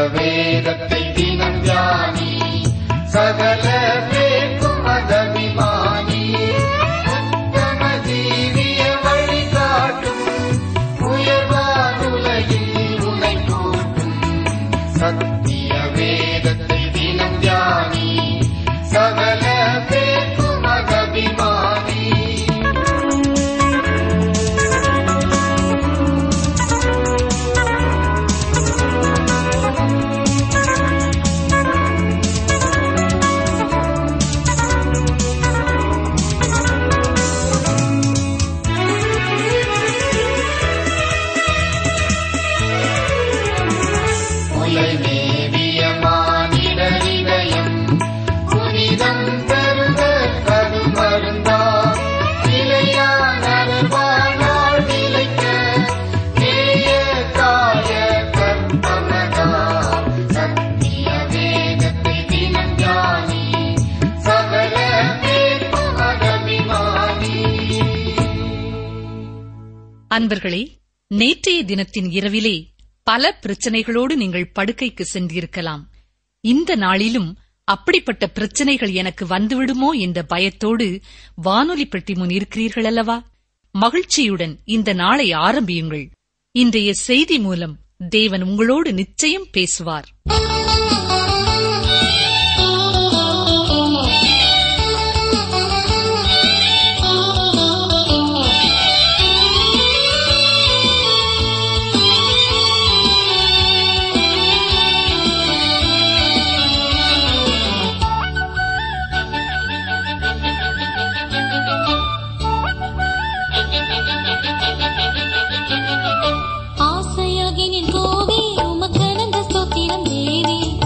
வேதத்தை தினம் தியானி சகல பேக்கும் மதபிமானி உத்தம ஜீவிய வழிகாட்டும் உயர்வானுலகில் உனை கூட்டும் சத்திய வேதத்தை தினம் தியானி சகல பேக்கும் மதபிமானி உலை மேவிய மானிடரிடயம் புனிதம் பெருக கரு மருந்தா நிலையான வாழ்நாள் நிலைக்க நேய காய கற்பமதா சத்திய வேதத்தை தினம் தியானி சகல பேர்ப்பு மதபிமானி அன்பர்களே நேற்றைய தினத்தின் இரவிலே பல பிரச்சனைகளோடு நீங்கள் படுக்கைக்கு சென்றிருக்கலாம் இந்த நாளிலும் அப்படிப்பட்ட பிரச்சனைகள் எனக்கு வந்துவிடுமோ என்ற பயத்தோடு வானொலி பெட்டி முன் இருக்கிறீர்கள் அல்லவா மகிழ்ச்சியுடன் இந்த நாளை ஆரம்பியுங்கள் இன்றைய செய்தி மூலம் தேவன் உங்களோடு நிச்சயம் பேசுவார் ஆசையாகி நின் கோவே உமக்கனந்த ஸ்தோத்திரம் தேவி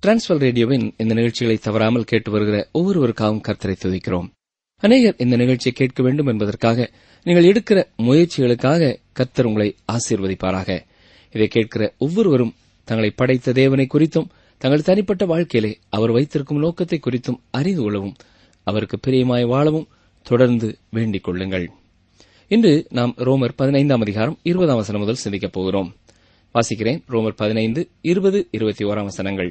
டிரான்ஸ்வர் ரேடியோவின் இந்த நிகழ்ச்சிகளை தவறாமல் கேட்டு வருகிற ஒவ்வொருவருக்காகவும் கர்த்தரை துதிக்கிறோம் அநேகர் இந்த நிகழ்ச்சியை கேட்க வேண்டும் என்பதற்காக நீங்கள் எடுக்கிற முயற்சிகளுக்காக கர்த்தர் உங்களை ஆசீர்வதிப்பாராக இதை கேட்கிற ஒவ்வொருவரும் தங்களை படைத்த தேவனை குறித்தும் தங்கள் தனிப்பட்ட வாழ்க்கையிலே அவர் வைத்திருக்கும் நோக்கத்தை குறித்தும் அறிந்து கொள்ளவும் அவருக்கு பிரியமாய் வாழவும் தொடர்ந்து வேண்டிக் கொள்ளுங்கள் இன்று நாம் ரோமர் பதினைந்தாம் அதிகாரம் இருபதாம் வசனம் முதல் சிந்திக்கப் போகிறோம் வாசிக்கிறேன் ரோமர் பதினைந்து இருபது இருபத்தி ஓராம் வசனங்கள்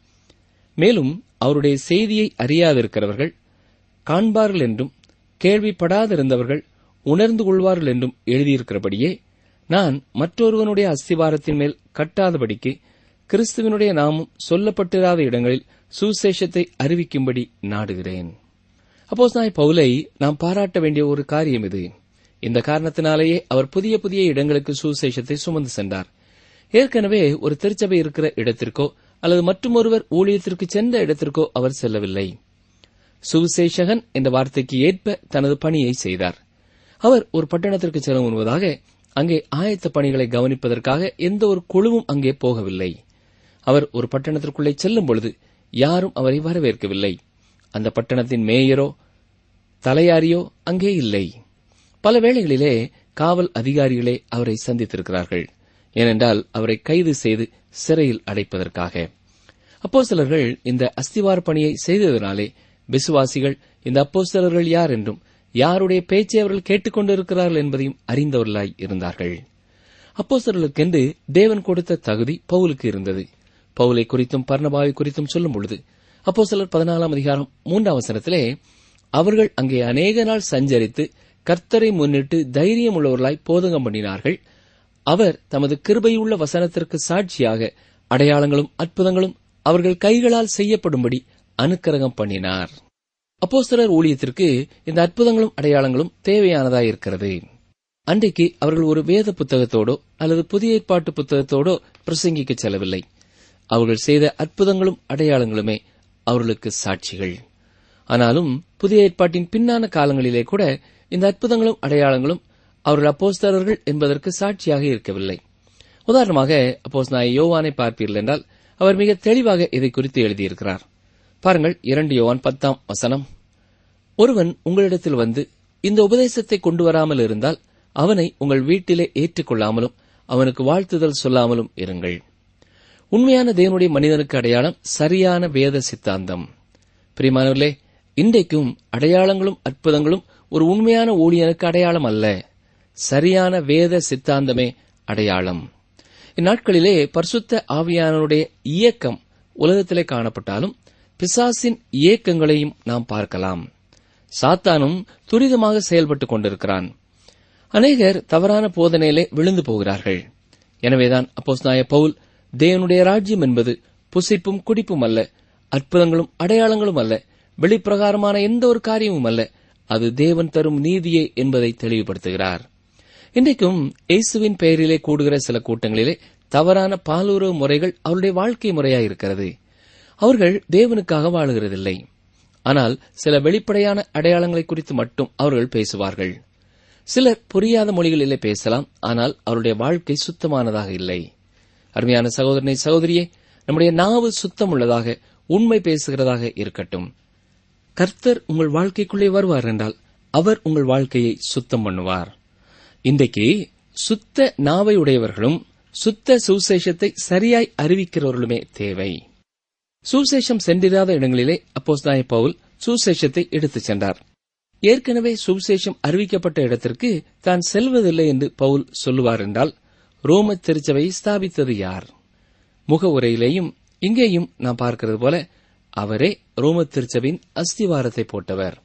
மேலும் அவருடைய செய்தியை அறியாதிருக்கிறவர்கள் காண்பார்கள் என்றும் கேள்விப்படாதிருந்தவர்கள் உணர்ந்து கொள்வார்கள் என்றும் எழுதியிருக்கிறபடியே நான் மற்றொருவனுடைய அஸ்திவாரத்தின் மேல் கட்டாதபடிக்கு கிறிஸ்துவனுடைய நாமும் சொல்லப்பட்டிராத இடங்களில் சுசேஷத்தை அறிவிக்கும்படி நாடுகிறேன் அப்போஸ் நாய் பவுலை நாம் பாராட்ட வேண்டிய ஒரு காரியம் இது இந்த காரணத்தினாலேயே அவர் புதிய புதிய இடங்களுக்கு சுசேஷத்தை சுமந்து சென்றார் ஏற்கனவே ஒரு திருச்சபை இருக்கிற இடத்திற்கோ அல்லது மற்றொருவர் ஊழியத்திற்கு சென்ற இடத்திற்கோ அவர் செல்லவில்லை சுவிசேஷகன் என்ற வார்த்தைக்கு ஏற்ப தனது பணியை செய்தார் அவர் ஒரு பட்டணத்திற்கு செல்ல முன்பதாக அங்கே ஆயத்த பணிகளை கவனிப்பதற்காக எந்த ஒரு குழுவும் அங்கே போகவில்லை அவர் ஒரு பட்டணத்திற்குள்ளே செல்லும் பொழுது யாரும் அவரை வரவேற்கவில்லை அந்த பட்டணத்தின் மேயரோ தலையாரியோ அங்கே இல்லை பல வேளைகளிலே காவல் அதிகாரிகளே அவரை சந்தித்திருக்கிறார்கள் ஏனென்றால் அவரை கைது செய்து சிறையில் அடைப்பதற்காக அப்போஸ்தலர்கள் இந்த அஸ்திவார பணியை செய்ததனாலே விசுவாசிகள் இந்த அப்போஸ்தலர்கள் யார் என்றும் யாருடைய பேச்சை அவர்கள் கேட்டுக்கொண்டிருக்கிறார்கள் என்பதையும் அறிந்தவர்களாய் இருந்தார்கள் அப்போஸ்தலர்களுக்கென்று தேவன் கொடுத்த தகுதி பவுலுக்கு இருந்தது பவுலை குறித்தும் பர்ணபாவை குறித்தும் சொல்லும் பொழுது அப்போஸ்தலர் பதினாலாம் அதிகாரம் மூன்றாம் வசனத்திலே அவர்கள் அங்கே அநேக நாள் சஞ்சரித்து கர்த்தரை முன்னிட்டு தைரியம் உள்ளவர்களாய் போதகம் பண்ணினார்கள் அவர் தமது கிருபையுள்ள வசனத்திற்கு சாட்சியாக அடையாளங்களும் அற்புதங்களும் அவர்கள் கைகளால் செய்யப்படும்படி அனுக்கிரகம் பண்ணினார் அப்போஸ்தலர் ஊழியத்திற்கு இந்த அற்புதங்களும் அடையாளங்களும் தேவையானதாயிருக்கிறது அன்றைக்கு அவர்கள் ஒரு வேத புத்தகத்தோடோ அல்லது புதிய ஏற்பாட்டு புத்தகத்தோடோ பிரசங்கிக்க செல்லவில்லை அவர்கள் செய்த அற்புதங்களும் அடையாளங்களுமே அவர்களுக்கு சாட்சிகள் ஆனாலும் புதிய ஏற்பாட்டின் பின்னான காலங்களிலே கூட இந்த அற்புதங்களும் அடையாளங்களும் அவர்கள் அப்போஸ்தலர்கள் என்பதற்கு சாட்சியாக இருக்கவில்லை உதாரணமாக அப்போஸ் நான் யோவானை பார்ப்பீர்கள் என்றால் அவர் மிக தெளிவாக இதை குறித்து எழுதியிருக்கிறார் பாருங்கள் இரண்டு யோவான் பத்தாம் வசனம் ஒருவன் உங்களிடத்தில் வந்து இந்த உபதேசத்தை கொண்டு வராமல் இருந்தால் அவனை உங்கள் வீட்டிலே ஏற்றுக்கொள்ளாமலும் அவனுக்கு வாழ்த்துதல் சொல்லாமலும் இருங்கள் உண்மையான தேவனுடைய மனிதனுக்கு அடையாளம் சரியான வேத சித்தாந்தம் பிரிமானவர்களே இன்றைக்கும் அடையாளங்களும் அற்புதங்களும் ஒரு உண்மையான ஊழியனுக்கு அடையாளம் அல்ல சரியான வேத சித்தாந்தமே அடையாளம் இந்நாட்களிலே பரிசுத்த ஆவியானவருடைய இயக்கம் உலகத்திலே காணப்பட்டாலும் பிசாசின் இயக்கங்களையும் நாம் பார்க்கலாம் சாத்தானும் துரிதமாக செயல்பட்டுக் கொண்டிருக்கிறான் அநேகர் தவறான போதனையிலே விழுந்து போகிறார்கள் எனவேதான் அப்போஸ் நாய பவுல் தேவனுடைய ராஜ்யம் என்பது புசிப்பும் குடிப்பும் அல்ல அற்புதங்களும் அடையாளங்களும் அல்ல வெளிப்பிரகாரமான எந்த ஒரு காரியமும் அல்ல அது தேவன் தரும் நீதியே என்பதை தெளிவுபடுத்துகிறார் இன்றைக்கும் இயேசுவின் பெயரிலே கூடுகிற சில கூட்டங்களிலே தவறான பாலுறவு முறைகள் அவருடைய வாழ்க்கை முறையாயிருக்கிறது அவர்கள் தேவனுக்காக வாழுகிறதில்லை ஆனால் சில வெளிப்படையான அடையாளங்களை குறித்து மட்டும் அவர்கள் பேசுவார்கள் சிலர் புரியாத மொழிகளிலே பேசலாம் ஆனால் அவருடைய வாழ்க்கை சுத்தமானதாக இல்லை அருமையான சகோதரனை சகோதரியே நம்முடைய நாவு சுத்தமுள்ளதாக உண்மை பேசுகிறதாக இருக்கட்டும் கர்த்தர் உங்கள் வாழ்க்கைக்குள்ளே வருவார் என்றால் அவர் உங்கள் வாழ்க்கையை சுத்தம் பண்ணுவார் இன்றைக்கு சுத்த நாவை உடையவர்களும் சுத்த சுசேஷத்தை சரியாய் அறிவிக்கிறவர்களுமே தேவை சுசேஷம் சென்றிராத இடங்களிலே அப்போஸ் நாய பவுல் சுசேஷத்தை எடுத்துச் சென்றார் ஏற்கனவே சுவிசேஷம் அறிவிக்கப்பட்ட இடத்திற்கு தான் செல்வதில்லை என்று பவுல் சொல்லுவார் என்றால் ரோம திருச்சபையை ஸ்தாபித்தது யார் முக உரையிலேயும் இங்கேயும் நாம் பார்க்கிறது போல அவரே ரோம திருச்சபையின் அஸ்திவாரத்தை போட்டவர்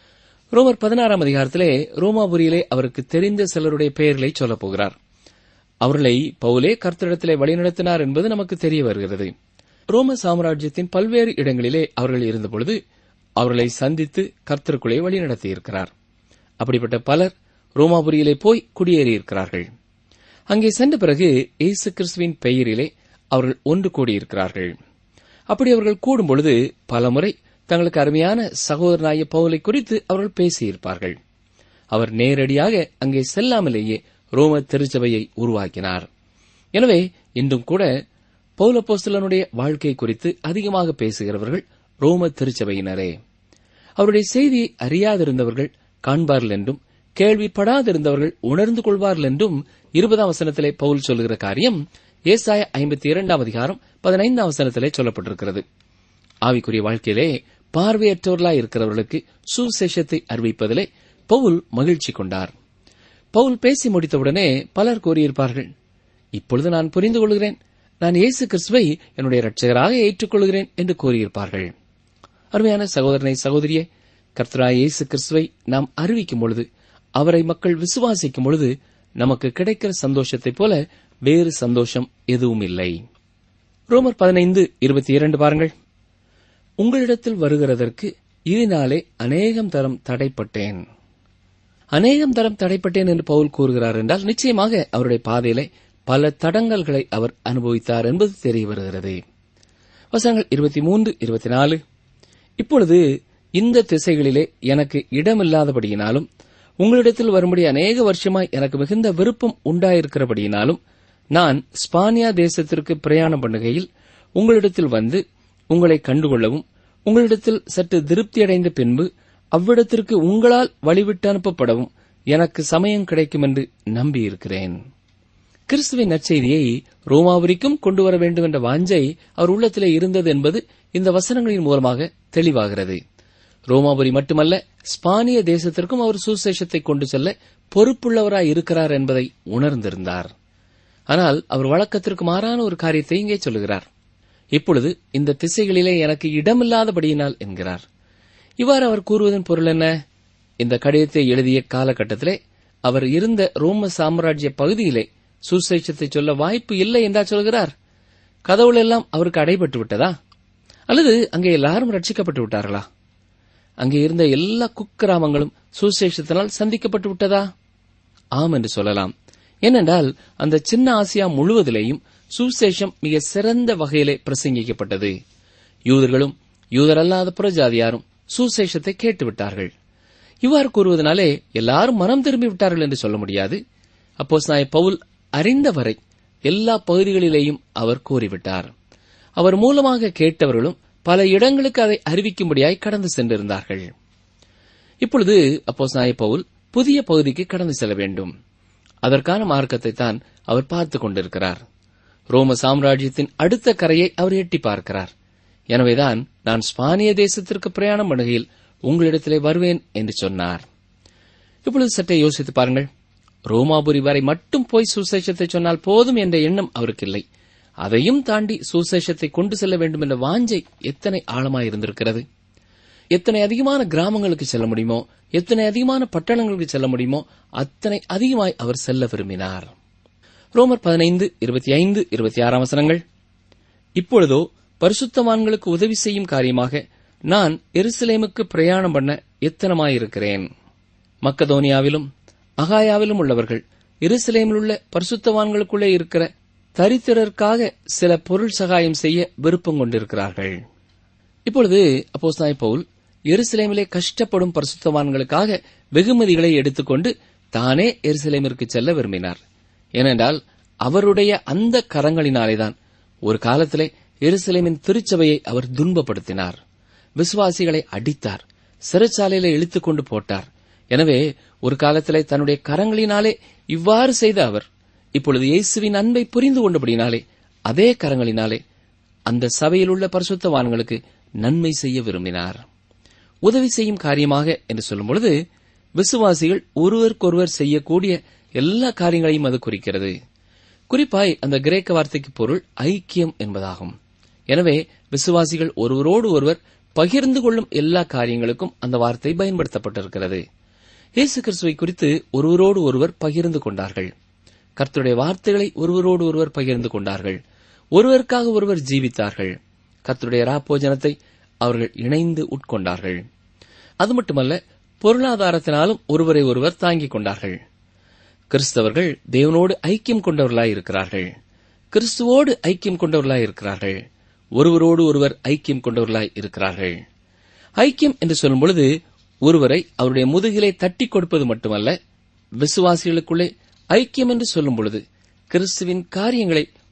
ரோமர் பதினாறாம் அதிகாரத்திலே ரோமாபுரியிலே அவருக்கு தெரிந்த சிலருடைய பெயர்களை சொல்லப் போகிறார் அவர்களை பவுலே கர்த்தரிடத்திலே வழிநடத்தினார் என்பது நமக்கு தெரிய வருகிறது ரோம சாம்ராஜ்யத்தின் பல்வேறு இடங்களிலே அவர்கள் இருந்தபொழுது அவர்களை சந்தித்து கர்த்தருக்குள்ளே வழிநடத்தியிருக்கிறார் அப்படிப்பட்ட பலர் ரோமாபுரியிலே போய் குடியேறியிருக்கிறார்கள் அங்கே சென்ற பிறகு இயேசு கிறிஸ்துவின் பெயரிலே அவர்கள் ஒன்று கூடியிருக்கிறார்கள் அப்படி அவர்கள் கூடும்பொழுது பலமுறை தங்களுக்கு அருமையான சகோதரனாய பவுலை குறித்து அவர்கள் பேசியிருப்பார்கள் அவர் நேரடியாக அங்கே செல்லாமலேயே ரோம திருச்சபையை உருவாக்கினார் எனவே இன்றும் கூட பௌலப்போஸ்தலனுடைய வாழ்க்கை குறித்து அதிகமாக பேசுகிறவர்கள் ரோம திருச்சபையினரே அவருடைய செய்தியை அறியாதிருந்தவர்கள் காண்பார்கள் என்றும் கேள்விப்படாதிருந்தவர்கள் உணர்ந்து கொள்வார்கள் என்றும் இருபதாம் வசனத்திலே பவுல் சொல்லுகிற காரியம் ஏசாய ஐம்பத்தி இரண்டாம் அதிகாரம் பதினைந்தாம் வசனத்திலே சொல்லப்பட்டிருக்கிறது ஆவிக்குரிய வாழ்க்கையிலே பார்வையற்றவர்களாய் இருக்கிறவர்களுக்கு சுசேஷத்தை அறிவிப்பதிலே பவுல் மகிழ்ச்சி கொண்டார் பவுல் பேசி முடித்தவுடனே பலர் கூறியிருப்பார்கள் இப்பொழுது நான் புரிந்து கொள்கிறேன் நான் இயேசு கிறிஸ்துவை என்னுடைய இரட்சகராக ஏற்றுக்கொள்கிறேன் என்று கூறியிருப்பார்கள் அருமையான சகோதரனை சகோதரியே கர்த்தராய் இயேசு கிறிஸ்துவை நாம் அறிவிக்கும் பொழுது அவரை மக்கள் விசுவாசிக்கும் பொழுது நமக்கு கிடைக்கிற சந்தோஷத்தைப் போல வேறு சந்தோஷம் எதுவும் இல்லை ரோமர் பதினைந்து இருபத்தி இரண்டு பாருங்கள் உங்களிடத்தில் வருகிறதற்கு இதனாலே அநேகம் தரம் தடைப்பட்டேன் அநேகம் தரம் தடைப்பட்டேன் என்று பவுல் கூறுகிறார் என்றால் நிச்சயமாக அவருடைய பாதையிலே பல தடங்கல்களை அவர் அனுபவித்தார் என்பது தெரிய வருகிறது வசனங்கள் இருபத்தி மூன்று இருபத்தி நாலு இப்பொழுது இந்த திசைகளிலே எனக்கு இடமில்லாதபடியினாலும் உங்களிடத்தில் வரும்படி அநேக வருஷமாய் எனக்கு மிகுந்த விருப்பம் உண்டாயிருக்கிறபடியினாலும் நான் ஸ்பானியா தேசத்திற்கு பிரயாணம் பண்ணுகையில் உங்களிடத்தில் வந்து உங்களை கண்டுகொள்ளவும் உங்களிடத்தில் சற்று திருப்தியடைந்த பின்பு அவ்விடத்திற்கு உங்களால் வழிவிட்டு அனுப்பப்படவும் எனக்கு சமயம் கிடைக்கும் என்று நம்பியிருக்கிறேன் கிறிஸ்துவின் நற்செய்தியை ரோமாபுரிக்கும் கொண்டு வர வேண்டும் என்ற வாஞ்சை அவர் உள்ளத்திலே இருந்தது என்பது இந்த வசனங்களின் மூலமாக தெளிவாகிறது ரோமாபுரி மட்டுமல்ல ஸ்பானிய தேசத்திற்கும் அவர் சுசேஷத்தை கொண்டு செல்ல பொறுப்புள்ளவராய் இருக்கிறார் என்பதை உணர்ந்திருந்தார் ஆனால் அவர் வழக்கத்திற்கு மாறான ஒரு காரியத்தை இங்கே சொல்லுகிறார் இப்பொழுது இந்த திசைகளிலே எனக்கு இடமில்லாதபடியினால் என்கிறார் இவ்வாறு அவர் கூறுவதன் பொருள் என்ன இந்த கடிதத்தை எழுதிய காலகட்டத்திலே அவர் இருந்த ரோம சாம்ராஜ்ய பகுதியிலே சுசேஷத்தை சொல்ல வாய்ப்பு இல்லை என்றா சொல்கிறார் கதவுள் எல்லாம் அவருக்கு அடைபட்டு விட்டதா அல்லது அங்கே எல்லாரும் ரட்சிக்கப்பட்டு விட்டார்களா அங்கே இருந்த எல்லா குக்கிராமங்களும் சுசேஷத்தினால் சந்திக்கப்பட்டு விட்டதா ஆம் என்று சொல்லலாம் ஏனென்றால் அந்த சின்ன ஆசியா முழுவதிலேயும் சுசேஷம் மிக சிறந்த வகையிலே பிரசங்கிக்கப்பட்டது யூதர்களும் யூதரல்லாத புறஜாதியாரும் சுசேஷத்தை கேட்டுவிட்டார்கள் இவ்வாறு கூறுவதனாலே எல்லாரும் மனம் திரும்பி விட்டார்கள் என்று சொல்ல முடியாது அப்போ பவுல் அறிந்தவரை எல்லா பகுதிகளிலேயும் அவர் கூறிவிட்டார் அவர் மூலமாக கேட்டவர்களும் பல இடங்களுக்கு அதை அறிவிக்கும்படியாய் கடந்து சென்றிருந்தார்கள் இப்பொழுது அப்போ பவுல் புதிய பகுதிக்கு கடந்து செல்ல வேண்டும் அதற்கான மார்க்கத்தை தான் அவர் பார்த்துக் கொண்டிருக்கிறார் ரோம சாம்ராஜ்யத்தின் அடுத்த கரையை அவர் எட்டி பார்க்கிறார் எனவேதான் நான் ஸ்பானிய தேசத்திற்கு பிரயாணம் பண்ணுகையில் உங்களிடத்திலே வருவேன் என்று சொன்னார் இப்பொழுது சற்றே யோசித்து பாருங்கள் ரோமாபுரி வரை மட்டும் போய் சுசேஷத்தை சொன்னால் போதும் என்ற எண்ணம் அவருக்கு இல்லை அதையும் தாண்டி சுசேஷத்தை கொண்டு செல்ல வேண்டும் என்ற வாஞ்சை எத்தனை ஆழமாயிருந்திருக்கிறது எத்தனை அதிகமான கிராமங்களுக்கு செல்ல முடியுமோ எத்தனை அதிகமான பட்டணங்களுக்கு செல்ல முடியுமோ அத்தனை அதிகமாய் அவர் செல்ல விரும்பினார் ரோமர் பதினைந்து இருபத்தி ஐந்து இருபத்தி ஆறாம் வசனங்கள் இப்பொழுதோ பரிசுத்தவான்களுக்கு உதவி செய்யும் காரியமாக நான் எருசலேமுக்கு பிரயாணம் பண்ண எத்தனமாயிருக்கிறேன் மக்கதோனியாவிலும் அகாயாவிலும் உள்ளவர்கள் எருசலேமில் உள்ள பரிசுத்தவான்களுக்குள்ளே இருக்கிற தரித்திரருக்காக சில பொருள் சகாயம் செய்ய விருப்பம் கொண்டிருக்கிறார்கள் இப்பொழுது அப்போஸ்தாய் பவுல் எருசலேமிலே கஷ்டப்படும் பரிசுத்தவான்களுக்காக வெகுமதிகளை எடுத்துக்கொண்டு தானே எருசலேமிற்கு செல்ல விரும்பினார் ஏனென்றால் அவருடைய அந்த கரங்களினாலேதான் ஒரு காலத்திலே எருசலேமின் திருச்சபையை அவர் துன்பப்படுத்தினார் விசுவாசிகளை அடித்தார் சிறைச்சாலையில இழுத்துக் கொண்டு போட்டார் எனவே ஒரு காலத்திலே தன்னுடைய கரங்களினாலே இவ்வாறு செய்த அவர் இப்பொழுது இயேசுவின் அன்பை புரிந்து கொண்டபடினாலே அதே கரங்களினாலே அந்த சபையில் உள்ள பரிசுத்தவான்களுக்கு நன்மை செய்ய விரும்பினார் உதவி செய்யும் காரியமாக என்று சொல்லும் பொழுது விசுவாசிகள் ஒருவருக்கொருவர் செய்யக்கூடிய எல்லா காரியங்களையும் அது குறிக்கிறது குறிப்பாய் அந்த கிரேக்க வார்த்தைக்கு பொருள் ஐக்கியம் என்பதாகும் எனவே விசுவாசிகள் ஒருவரோடு ஒருவர் பகிர்ந்து கொள்ளும் எல்லா காரியங்களுக்கும் அந்த வார்த்தை பயன்படுத்தப்பட்டிருக்கிறது இயேசு கிறிஸ்துவை குறித்து ஒருவரோடு ஒருவர் பகிர்ந்து கொண்டார்கள் கர்த்தருடைய வார்த்தைகளை ஒருவரோடு ஒருவர் பகிர்ந்து கொண்டார்கள் ஒருவருக்காக ஒருவர் ஜீவித்தார்கள் கர்த்தருடைய ராப்போஜனத்தை அவர்கள் இணைந்து உட்கொண்டார்கள் அது மட்டுமல்ல பொருளாதாரத்தினாலும் ஒருவரை ஒருவர் தாங்கிக் கொண்டார்கள் கிறிஸ்தவர்கள் தேவனோடு ஐக்கியம் கொண்டவர்களாய் இருக்கிறார்கள் கிறிஸ்துவோடு ஐக்கியம் கொண்டவர்களாய் இருக்கிறார்கள் ஒருவரோடு ஒருவர் ஐக்கியம் கொண்டவர்களாய் இருக்கிறார்கள் ஐக்கியம் என்று சொல்லும் பொழுது ஒருவரை அவருடைய முதுகிலே தட்டி கொடுப்பது மட்டுமல்ல விசுவாசிகளுக்குள்ளே ஐக்கியம் என்று சொல்லும் பொழுது கிறிஸ்துவின் காரியங்களை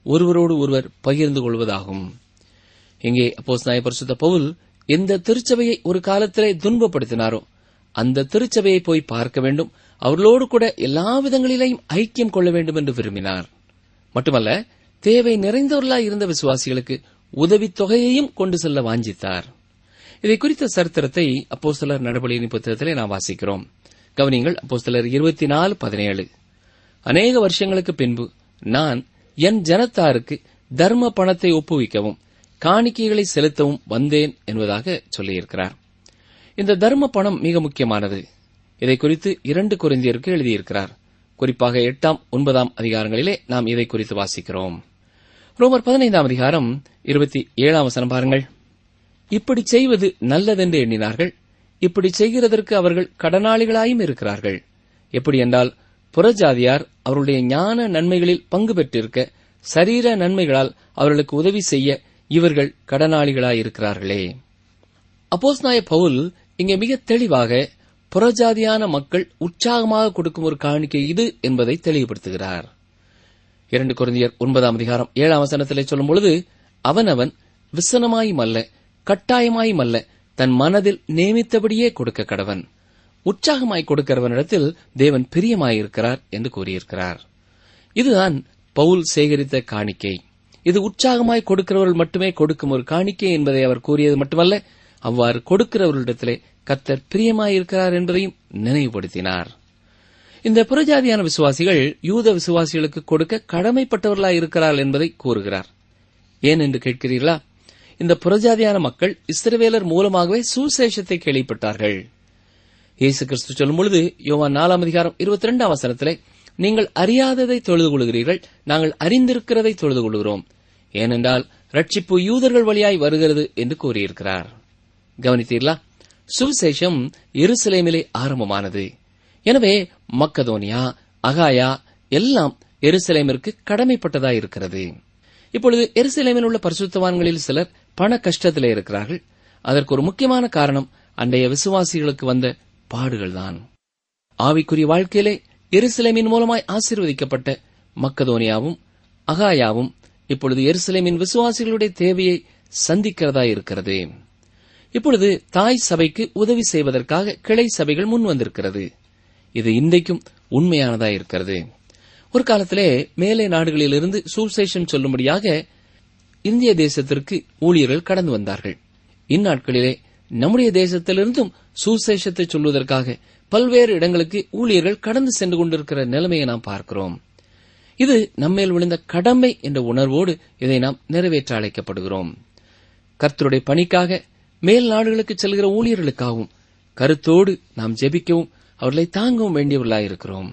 ஒருவரோடு ஒருவர் பகிர்ந்து கொள்வதாகும் இங்கே அப்போஸ் நாய பரிசுத்த பவுல் எந்த திருச்சபையை ஒரு காலத்திலே துன்பப்படுத்தினாரோ அந்த திருச்சபையை போய் பார்க்க வேண்டும் அவர்களோடு கூட எல்லா விதங்களிலேயும் ஐக்கியம் கொள்ள வேண்டும் என்று விரும்பினார் மட்டுமல்ல தேவை நிறைந்தவர்களாய் இருந்த விசுவாசிகளுக்கு உதவித் தொகையையும் கொண்டு செல்ல வாஞ்சித்தார் இதை குறித்த சரித்திரத்தை அப்போஸ்தலர் நடவடிக்கை புத்தகத்திலே நாம் வாசிக்கிறோம் கவனிங்கள் அப்போஸ்தலர் இருபத்தி நாலு பதினேழு அநேக வருஷங்களுக்கு பின்பு நான் என் ஜனத்தாருக்கு தர்ம பணத்தை ஒப்புவிக்கவும் காணிக்கைகளை செலுத்தவும் வந்தேன் என்பதாக சொல்லியிருக்கிறார் இந்த தர்ம பணம் மிக முக்கியமானது இதை குறித்து இரண்டு குறைந்தியருக்கு எழுதியிருக்கிறார் குறிப்பாக எட்டாம் ஒன்பதாம் அதிகாரங்களிலே நாம் இதை குறித்து வாசிக்கிறோம் ரோமர் பதினைந்தாம் அதிகாரம் இருபத்தி ஏழாம் வசனம் பாருங்கள் இப்படி செய்வது நல்லதென்று எண்ணினார்கள் இப்படி செய்கிறதற்கு அவர்கள் கடனாளிகளாயும் இருக்கிறார்கள் எப்படி என்றால் புறஜாதியார் அவருடைய ஞான நன்மைகளில் பங்கு பெற்றிருக்க சரீர நன்மைகளால் அவர்களுக்கு உதவி செய்ய இவர்கள் கடனாளிகளாயிருக்கிறார்களே அப்போஸ்நாய பவுல் இங்கே மிக தெளிவாக புறஜாதியான மக்கள் உற்சாகமாக கொடுக்கும் ஒரு காணிக்கை இது என்பதை தெளிவுபடுத்துகிறார் இரண்டு குருந்தியர் ஒன்பதாம் அதிகாரம் ஏழாம் வசனத்திலே சொல்லும் பொழுது அவனவன் விசனமாயும் அல்ல கட்டாயமாயும் அல்ல தன் மனதில் நியமித்தபடியே கொடுக்க கடவன் உற்சாகமாய் கொடுக்கிறவனிடத்தில் தேவன் பிரியமாயிருக்கிறார் என்று கூறியிருக்கிறார் இதுதான் பவுல் சேகரித்த காணிக்கை இது உற்சாகமாய் கொடுக்கிறவர்கள் மட்டுமே கொடுக்கும் ஒரு காணிக்கை என்பதை அவர் கூறியது மட்டுமல்ல அவ்வாறு கொடுக்கிறவர்களிடத்திலே கர்த்தர் பிரியமாயிருக்கிறார் என்பதையும் நினைவுபடுத்தினார் இந்த புறஜாதியான விசுவாசிகள் யூத விசுவாசிகளுக்கு கொடுக்க கடமைப்பட்டவர்களாய் இருக்கிறார்கள் என்பதை கூறுகிறார் ஏன் என்று கேட்கிறீர்களா இந்த புறஜாதியான மக்கள் இஸ்ரவேலர் மூலமாகவே சுசேஷத்தை கேள்விப்பட்டார்கள் இயேசு கிறிஸ்து சொல்லும் பொழுது யோவான் நாலாம் அதிகாரம் இருபத்தி ரெண்டாம் அவசரத்திலே நீங்கள் அறியாததை தொழுது கொள்கிறீர்கள் நாங்கள் அறிந்திருக்கிறதை தொழுது கொள்கிறோம் ஏனென்றால் ரட்சிப்பு யூதர்கள் வழியாய் வருகிறது என்று கூறியிருக்கிறார் கவனித்தீர்களா சுவிசேஷம் எருசலேமிலே ஆரம்பமானது எனவே மக்கதோனியா அகாயா எல்லாம் எருசலேமிற்கு கடமைப்பட்டதாய் இருக்கிறது இப்பொழுது எருசலேமில் உள்ள பரிசுத்தவான்களில் சிலர் பண கஷ்டத்திலே இருக்கிறார்கள் அதற்கு ஒரு முக்கியமான காரணம் அன்றைய விசுவாசிகளுக்கு வந்த பாடுகள்தான் ஆவிக்குரிய வாழ்க்கையிலே எருசலேமின் மூலமாய் ஆசீர்வதிக்கப்பட்ட மக்கதோனியாவும் அகாயாவும் இப்பொழுது எருசலேமின் விசுவாசிகளுடைய தேவையை சந்திக்கிறதா இருக்கிறது இப்பொழுது தாய் சபைக்கு உதவி செய்வதற்காக கிளை சபைகள் முன் வந்திருக்கிறது இது இன்றைக்கும் உண்மையானதா இருக்கிறது ஒரு காலத்திலே மேலை நாடுகளிலிருந்து சூசேஷன் சொல்லும்படியாக இந்திய தேசத்திற்கு ஊழியர்கள் கடந்து வந்தார்கள் இந்நாட்களிலே நம்முடைய தேசத்திலிருந்தும் சுசேஷத்தை சொல்வதற்காக பல்வேறு இடங்களுக்கு ஊழியர்கள் கடந்து சென்று கொண்டிருக்கிற நிலைமையை நாம் பார்க்கிறோம் இது நம்மேல் விழுந்த கடமை என்ற உணர்வோடு இதை நாம் நிறைவேற்ற அழைக்கப்படுகிறோம் கர்த்தருடைய பணிக்காக மேல் நாடுகளுக்கு செல்கிற ஊழியர்களுக்காகவும் கருத்தோடு நாம் ஜெபிக்கவும் அவர்களை தாங்கவும் வேண்டியவர்களாயிருக்கிறோம்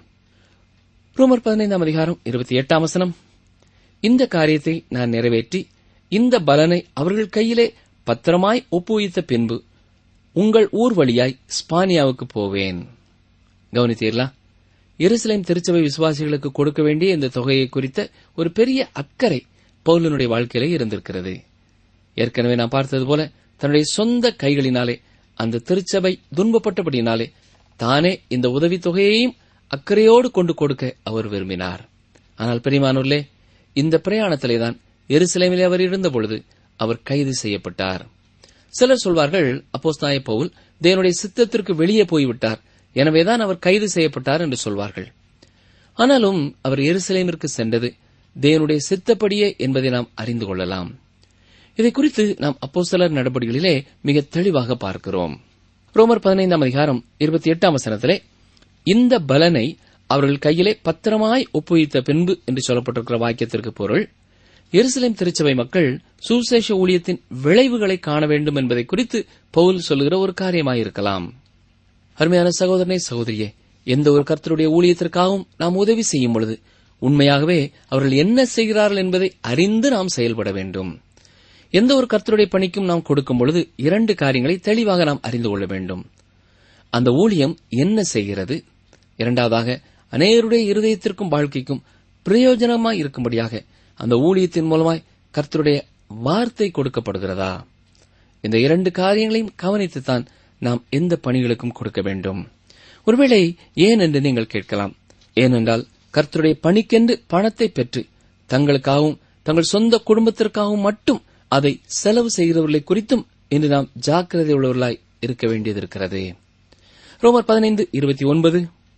ரோமர் பதினைந்தாம் அதிகாரம் இருபத்தி எட்டாம் வசனம் இந்த காரியத்தை நான் நிறைவேற்றி இந்த பலனை அவர்கள் கையிலே பத்திரமாய் ஒப்புவித்த பின்பு உங்கள் ஊர் வழியாய் ஸ்பானியாவுக்கு போவேன் கவனித்தீர்களா எருசலேம் திருச்சபை விசுவாசிகளுக்கு கொடுக்க வேண்டிய இந்த தொகையை குறித்த ஒரு பெரிய அக்கறை பவுலனுடைய வாழ்க்கையிலே இருந்திருக்கிறது ஏற்கனவே நான் பார்த்தது போல தன்னுடைய சொந்த கைகளினாலே அந்த திருச்சபை துன்பப்பட்டபடியினாலே தானே இந்த உதவித் தொகையையும் அக்கறையோடு கொண்டு கொடுக்க அவர் விரும்பினார் ஆனால் பெரியமானூர்லே இந்த பிரயாணத்திலேதான் எருசலேமிலே அவர் இருந்தபொழுது அவர் கைது செய்யப்பட்டார் சிலர் சொல்வார்கள் அப்போஸ்தாய பவுல் தேவனுடைய சித்தத்திற்கு வெளியே போய்விட்டார் எனவேதான் அவர் கைது செய்யப்பட்டார் என்று சொல்வார்கள் ஆனாலும் அவர் எருசலேமிற்கு சென்றது தேவனுடைய சித்தப்படியே என்பதை நாம் அறிந்து கொள்ளலாம் இதை குறித்து நாம் அப்போஸ்தலர் நடவடிக்கைகளிலே மிக தெளிவாக பார்க்கிறோம் ரோமர் பதினைந்தாம் அதிகாரம் இருபத்தி எட்டாம் வசனத்திலே இந்த பலனை அவர்கள் கையிலே பத்திரமாய் ஒப்புவித்த பின்பு என்று சொல்லப்பட்டிருக்கிற வாக்கியத்திற்கு பொருள் எருசலேம் திருச்சபை மக்கள் சுசேஷ ஊழியத்தின் விளைவுகளை காண வேண்டும் என்பதை குறித்து பவுல் சொல்லுகிற ஒரு காரியமாயிருக்கலாம் அருமையான சகோதரனே சகோதரியே எந்த ஒரு கர்த்தருடைய ஊழியத்திற்காகவும் நாம் உதவி செய்யும் பொழுது உண்மையாகவே அவர்கள் என்ன செய்கிறார்கள் என்பதை அறிந்து நாம் செயல்பட வேண்டும் எந்த ஒரு கர்த்தருடைய பணிக்கும் நாம் கொடுக்கும் பொழுது இரண்டு காரியங்களை தெளிவாக நாம் அறிந்து கொள்ள வேண்டும் அந்த ஊழியம் என்ன செய்கிறது இரண்டாவதாக அநேகருடைய இருதயத்திற்கும் வாழ்க்கைக்கும் பிரயோஜனமாய் இருக்கும்படியாக அந்த ஊழியத்தின் மூலமாய் கர்த்தருடைய வார்த்தை கொடுக்கப்படுகிறதா இந்த இரண்டு காரியங்களையும் கவனித்துத்தான் நாம் எந்த பணிகளுக்கும் கொடுக்க வேண்டும் ஒருவேளை ஏன் என்று நீங்கள் கேட்கலாம் ஏனென்றால் கர்த்தருடைய பணிக்கென்று பணத்தை பெற்று தங்களுக்காகவும் தங்கள் சொந்த குடும்பத்திற்காகவும் மட்டும் அதை செலவு செய்கிறவர்களை குறித்தும் இன்று நாம் ஜாக்கிரதை உள்ளவர்களாய் இருக்க வேண்டியது இருக்கிறது ரோமர் பதினைந்து இருபத்தி ஒன்பது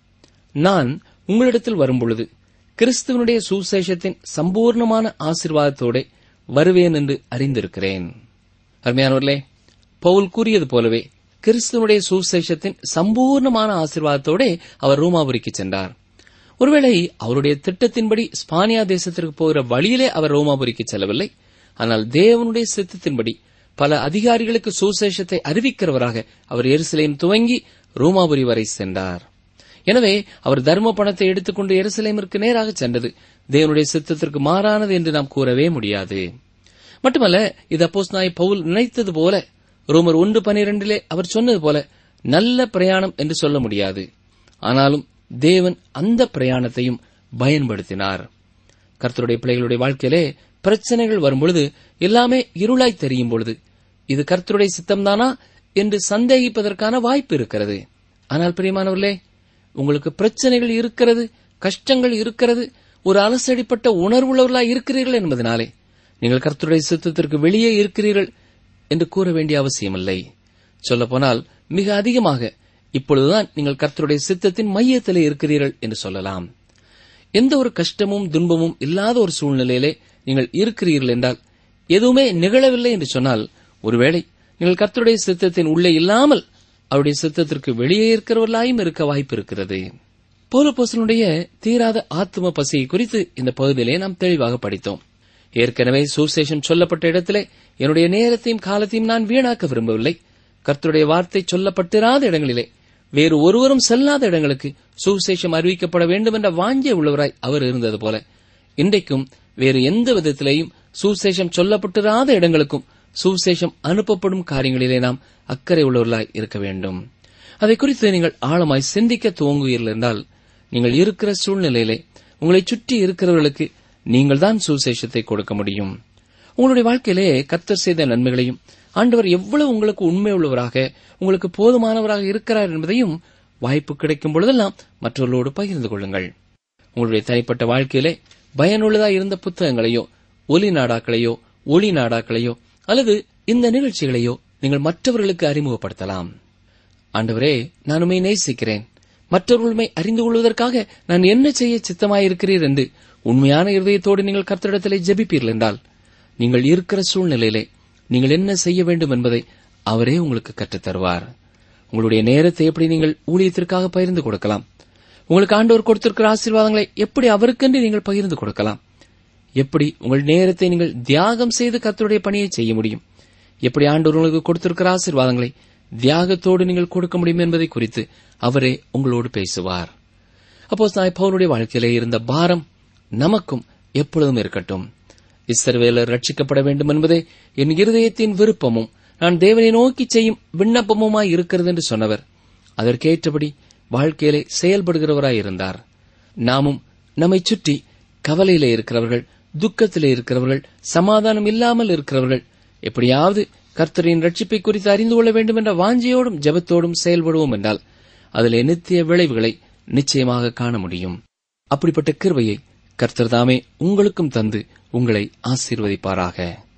நான் உங்களிடத்தில் வரும்பொழுது கிறிஸ்துவனுடைய சுசேஷத்தின் சம்பூர்ணமான ஆசிர்வாதத்தோட வருவேன் என்று அறிந்திருக்கிறேன் அருமையானவர்களே பவுல் கூறியது போலவே கிறிஸ்துவனுடைய சுசேஷத்தின் சம்பூர்ணமான ஆசிர்வாதத்தோட அவர் ரோமாபுரிக்கு சென்றார் ஒருவேளை அவருடைய திட்டத்தின்படி ஸ்பானியா தேசத்திற்கு போகிற வழியிலே அவர் ரோமாபுரிக்கு செல்லவில்லை ஆனால் தேவனுடைய சித்தத்தின்படி பல அதிகாரிகளுக்கு சுசேஷத்தை அறிவிக்கிறவராக அவர் எருசலேம் துவங்கி ரோமாபுரி வரை சென்றார் எனவே அவர் தர்ம பணத்தை எடுத்துக்கொண்டு எருசலேமிற்கு நேராக சென்றது தேவனுடைய சித்தத்திற்கு மாறானது என்று நாம் கூறவே முடியாது மட்டுமல்ல இது அப்போஸ் நாய் பவுல் நினைத்தது போல ரோமர் ஒன்று பனிரெண்டிலே அவர் சொன்னது போல நல்ல பிரயாணம் என்று சொல்ல முடியாது ஆனாலும் தேவன் அந்த பிரயாணத்தையும் பயன்படுத்தினார் கர்த்தருடைய பிள்ளைகளுடைய வாழ்க்கையிலே பிரச்சனைகள் வரும்பொழுது எல்லாமே இருளாய் தெரியும் பொழுது இது கர்த்தருடைய சித்தம்தானா என்று சந்தேகிப்பதற்கான வாய்ப்பு இருக்கிறது ஆனால் பிரியமானவர்களே உங்களுக்கு பிரச்சனைகள் இருக்கிறது கஷ்டங்கள் இருக்கிறது ஒரு அலசடிப்பட்ட உணர்வுள்ளவர்களாய் இருக்கிறீர்கள் என்பதனாலே நீங்கள் கர்த்தருடைய சித்தத்திற்கு வெளியே இருக்கிறீர்கள் என்று கூற வேண்டிய அவசியமில்லை சொல்லப்போனால் மிக அதிகமாக இப்பொழுதுதான் நீங்கள் கர்த்தருடைய சித்தத்தின் மையத்திலே இருக்கிறீர்கள் என்று சொல்லலாம் எந்த ஒரு கஷ்டமும் துன்பமும் இல்லாத ஒரு சூழ்நிலையிலே நீங்கள் இருக்கிறீர்கள் என்றால் எதுவுமே நிகழவில்லை என்று சொன்னால் ஒருவேளை நீங்கள் கர்த்தருடைய சித்தத்தின் உள்ளே இல்லாமல் அவருடைய சித்தத்திற்கு வெளியே இருக்கிறவர்களாயும் இருக்க வாய்ப்பு இருக்கிறது பௌலப்போசனுடைய தீராத ஆத்ம பசியை குறித்து இந்த பகுதியிலே நாம் தெளிவாக படித்தோம் ஏற்கனவே சுசேஷம் சொல்லப்பட்ட இடத்திலே என்னுடைய நேரத்தையும் காலத்தையும் நான் வீணாக்க விரும்பவில்லை கர்த்தருடைய வார்த்தை சொல்லப்பட்டிராத இடங்களிலே வேறு ஒருவரும் செல்லாத இடங்களுக்கு சுவிசேஷம் அறிவிக்கப்பட வேண்டும் என்ற வாஞ்சிய உள்ளவராய் அவர் இருந்தது போல இன்றைக்கும் வேறு எந்த விதத்திலேயும் சுவிசேஷம் சொல்லப்பட்டிராத இடங்களுக்கும் சுவிசேஷம் அனுப்பப்படும் காரியங்களிலே நாம் அக்கறை உள்ளவர்களாய் இருக்க வேண்டும் அதை குறித்து நீங்கள் ஆழமாய் சிந்திக்க துவங்குவீர்கள் என்றால் நீங்கள் இருக்கிற சூழ்நிலையிலே உங்களை சுற்றி இருக்கிறவர்களுக்கு நீங்கள் தான் சுவிசேஷத்தை கொடுக்க முடியும் உங்களுடைய வாழ்க்கையிலே கத்தர் செய்த நன்மைகளையும் ஆண்டவர் எவ்வளவு உங்களுக்கு உண்மை உள்ளவராக உங்களுக்கு போதுமானவராக இருக்கிறார் என்பதையும் வாய்ப்பு கிடைக்கும் பொழுதெல்லாம் மற்றவர்களோடு பகிர்ந்து கொள்ளுங்கள் உங்களுடைய தனிப்பட்ட வாழ்க்கையிலே பயனுள்ளதாக இருந்த புத்தகங்களையோ ஒலி நாடாக்களையோ ஒளி நாடாக்களையோ அல்லது இந்த நிகழ்ச்சிகளையோ நீங்கள் மற்றவர்களுக்கு அறிமுகப்படுத்தலாம் ஆண்டவரே நான் உண்மை நேசிக்கிறேன் மற்றவர்களுமை அறிந்து கொள்வதற்காக நான் என்ன செய்ய சித்தமாயிருக்கிறீர் என்று உண்மையான இருதயத்தோடு நீங்கள் கர்த்தரிடத்திலே ஜெபிப்பீர்கள் என்றால் நீங்கள் இருக்கிற சூழ்நிலையிலே நீங்கள் என்ன செய்ய வேண்டும் என்பதை அவரே உங்களுக்கு கற்றுத் தருவார் உங்களுடைய நேரத்தை எப்படி நீங்கள் ஊழியத்திற்காக பகிர்ந்து கொடுக்கலாம் உங்களுக்கு ஆண்டவர் கொடுத்திருக்கிற ஆசீர்வாதங்களை எப்படி அவருக்கென்று நீங்கள் பகிர்ந்து கொடுக்கலாம் எப்படி உங்கள் நேரத்தை நீங்கள் தியாகம் செய்து கர்த்தருடைய பணியை செய்ய முடியும் எப்படி ஆண்டவர் உங்களுக்கு கொடுத்திருக்கிற ஆசீர்வாதங்களை தியாகத்தோடு நீங்கள் கொடுக்க முடியும் என்பதை குறித்து அவரே உங்களோடு பேசுவார் அப்போ நான் பவுனுடைய வாழ்க்கையிலே இருந்த பாரம் நமக்கும் எப்பொழுதும் இருக்கட்டும் இஸ்ரவேலர் ரட்சிக்கப்பட வேண்டும் என்பதே என் இருதயத்தின் விருப்பமும் நான் தேவனை நோக்கி செய்யும் விண்ணப்பமுமாய் இருக்கிறது என்று சொன்னவர் அதற்கேற்றபடி வாழ்க்கையிலே செயல்படுகிறவராய் இருந்தார் நாமும் நம்மை சுற்றி கவலையிலே இருக்கிறவர்கள் துக்கத்திலே இருக்கிறவர்கள் சமாதானம் இல்லாமல் இருக்கிறவர்கள் எப்படியாவது கர்த்தரின் ரட்சிப்பை குறித்து அறிந்து கொள்ள வேண்டும் என்ற வாஞ்சியோடும் ஜெபத்தோடும் செயல்படுவோம் என்றால் அதில் நித்திய விளைவுகளை நிச்சயமாக காண முடியும் அப்படிப்பட்ட கிருவையை கர்த்தர் தாமே உங்களுக்கும் தந்து உங்களை ஆசீர்வதிப்பாராக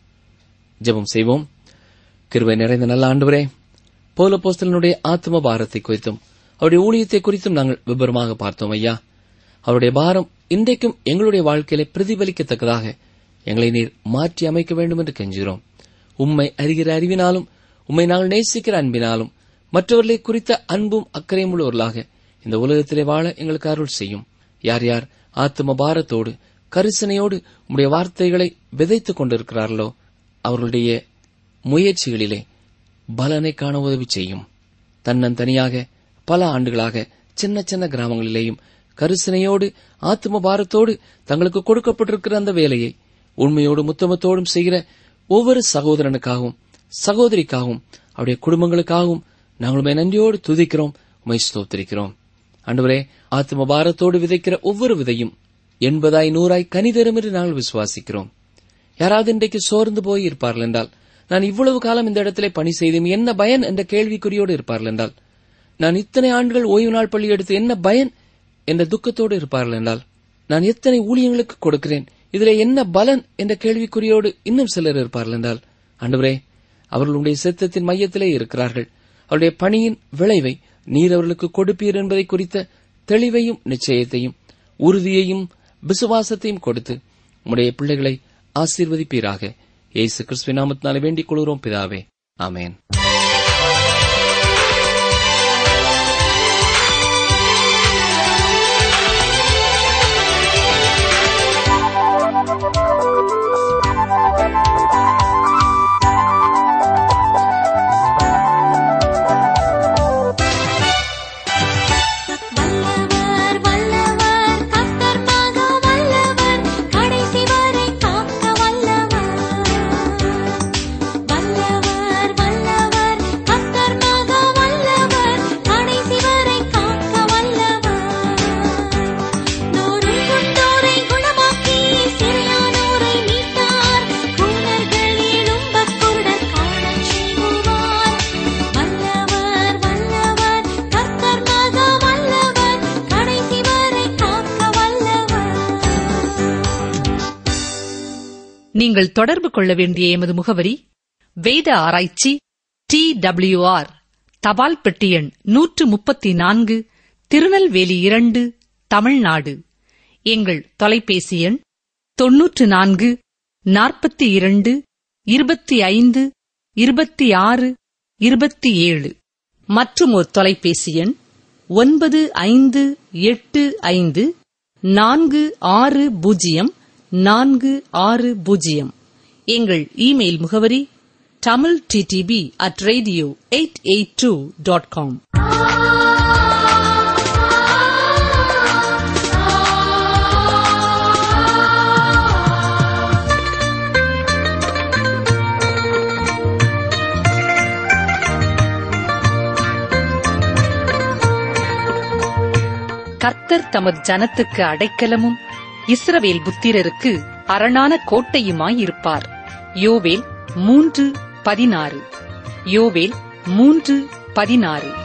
ஜெபம் செய்வோம் கிருவை நிறைந்த நல்ல ஆண்டவரே போல போஸ்தலனுடைய ஆத்ம பாரத்தை குறித்தும் அவருடைய ஊழியத்தை குறித்தும் நாங்கள் விபரமாக பார்த்தோம் ஐயா அவருடைய பாரம் இன்றைக்கும் எங்களுடைய வாழ்க்கையிலே பிரதிபலிக்கத்தக்கதாக எங்களை நீர் மாற்றி அமைக்க வேண்டும் என்று கெஞ்சுகிறோம் உம்மை அறிகிற அறிவினாலும் உம்மை நாங்கள் நேசிக்கிற அன்பினாலும் மற்றவர்களை குறித்த அன்பும் அக்கறையும் உள்ளவர்களாக இந்த உலகத்திலே வாழ எங்களுக்கு அருள் செய்யும் யார் யார் ஆத்ம பாரத்தோடு கரிசனையோடு உம்முடைய வார்த்தைகளை விதைத்துக் கொண்டிருக்கிறார்களோ அவர்களுடைய முயற்சிகளிலே பலனை காண உதவி செய்யும் தன்னந்தனியாக பல ஆண்டுகளாக சின்ன சின்ன கிராமங்களிலேயும் கரிசனையோடு ஆத்ம பாரத்தோடு தங்களுக்கு கொடுக்கப்பட்டிருக்கிற அந்த வேலையை உண்மையோடு முத்தமத்தோடும் செய்கிற ஒவ்வொரு சகோதரனுக்காகவும் சகோதரிக்காகவும் அவருடைய குடும்பங்களுக்காகவும் நாங்களுமே நன்றியோடு துதிக்கிறோம் உமை ஸ்தோத்திரிக்கிறோம் ஆண்டவரே ஆத்ம பாரத்தோடு விதைக்கிற ஒவ்வொரு விதையும் எண்பதாய் நூறாய் கனிதரும் என்று நாங்கள் விசுவாசிக்கிறோம் யாராவது இன்றைக்கு சோர்ந்து போய் இருப்பார்கள் என்றால் நான் இவ்வளவு காலம் இந்த இடத்திலே பணி செய்தும் என்ன பயன் என்ற கேள்விக்குறியோடு இருப்பார்கள் என்றால் நான் இத்தனை ஆண்டுகள் ஓய்வு நாள் பள்ளி எடுத்து என்ன பயன் என்ற துக்கத்தோடு இருப்பார்கள் என்றால் நான் எத்தனை ஊழியங்களுக்கு கொடுக்கிறேன் இதிலே என்ன பலன் என்ற கேள்விக்குறியோடு இன்னும் சிலர் இருப்பார்கள் என்றால் ஆண்டவரே அவர்களுடைய சித்தத்தின் மையத்திலே இருக்கிறார்கள் அவருடைய பணியின் விளைவை நீர் அவர்களுக்கு கொடுப்பீர் என்பதை குறித்த தெளிவையும் நிச்சயத்தையும் உறுதியையும் விசுவாசத்தையும் கொடுத்து உம்முடைய பிள்ளைகளை ஆசீர்வதிப்பீராக இயேசு கிறிஸ்துவின் நாமத்தினாலே வேண்டிக் கொள்கிறோம் பிதாவே ஆமென் வல்லவர் வல்லவர் கர்த்தர் மகா வல்லவர் கடைசி வரை காக்க வல்லவர் வல்லவர் வல்லவர் கர்த்தர் மகா வல்லவர் கடைசி வரை காக்க வல்லவர் நோருண்டோரை குணமாக்கி சிறையானோரை மீட்டார் கூனர்கள் எழும்பக் குருடர் காணச் செய்வார் வல்லவர் வல்லவர் கர்த்தர் மகா வல்லவர் கடைசி வரை காக்க வல்லவர் நீங்கள் தொடர்பு கொள்ள வேண்டிய எமது முகவரி வேத ஆராய்ச்சி டி ஆர் தபால் பெட்டி எண் நூற்று முப்பத்தி நான்கு திருநெல்வேலி இரண்டு தமிழ்நாடு எங்கள் தொலைபேசி எண் தொன்னூற்று நான்கு நாற்பத்தி இரண்டு இருபத்தி ஐந்து இருபத்தி ஆறு இருபத்தி ஏழு மற்றும் ஒரு தொலைபேசி எண் ஒன்பது ஐந்து எட்டு ஐந்து நான்கு ஆறு பூஜ்ஜியம் நான்கு ஆறு பூஜ்ஜியம் எங்கள் இமெயில் முகவரி Tamil DTP at radio eight eight two dot com கர்த்தர் தமது ஜனத்துக்கு அடைக்கலமும் இஸ்ரவேல் புத்திரருக்கு அரணான கோட்டையுமாயிருப்பார் யோவேல் மூன்று பதினாறு யோவேல் மூன்று பதினாறு